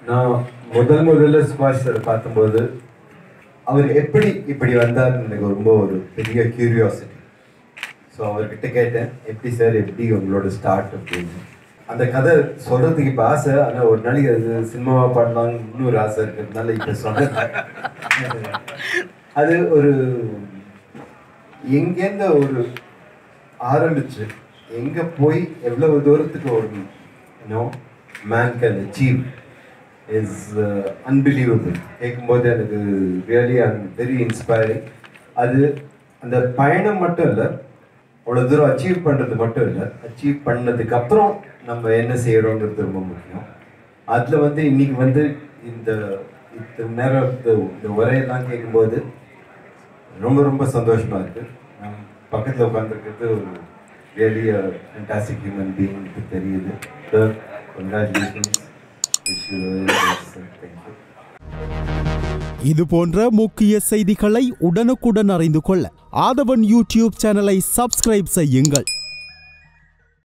நான் முதல் முதல்ல சுபாஷ் சார் பார்த்தம்போது அவர் எப்படி இப்படி வந்தார்னு எனக்கு ரொம்ப ஒரு பெரிய கியூரியாசிட்டி ஸோ அவர்கிட்ட கேட்டேன் எப்படி சார் எப்படி உங்களோட ஸ்டார்ட் அப்படின்னு அந்த கதை சொல்றதுக்கு இப்போ ஆசை ஆனால் ஒரு நாளைக்கு அது சினிமாவாக பண்ணலாம்னு இன்னொரு ஆசை இருக்கிறதுனால இப்போ சொல்றேன் அது ஒரு எங்கேருந்து ஒரு ஆரம்பிச்சு எங்க போய் எவ்வளவு தூரத்துக்கு ஒரு you know man can achieve is unbelievable கேட்கும்போது எனக்கு ரியலி வெரி இன்ஸ்பைரிங் அது அந்த பயணம் மட்டும் இல்லை அவ்வளோ தூரம் அச்சீவ் பண்ணுறது மட்டும் இல்லை அச்சீவ் பண்ணதுக்கு அப்புறம் நம்ம என்ன செய்கிறோங்கிறது ரொம்ப முக்கியம் அதில் வந்து இன்னைக்கு வந்து இந்த இத்தனை நேரம் இந்த- இந்த உரையெல்லாம் கேட்கும்போது ரொம்ப ரொம்ப சந்தோஷமா இருக்கு நான் பக்கத்தில் உட்காந்துருக்கிறது ஒரு ரியலி ஃபேண்டாஸ்டிக் ஹியூமன் பீயிங்க்கு தெரியுது sir congratulations wish you thank you இது போன்ற முக்கிய செய்திகளை உடனுக்குடன் அறிந்து கொள்ள ஆதவன் யூடியூப் சேனலை சப்ஸ்கிரைப் செய்யுங்கள்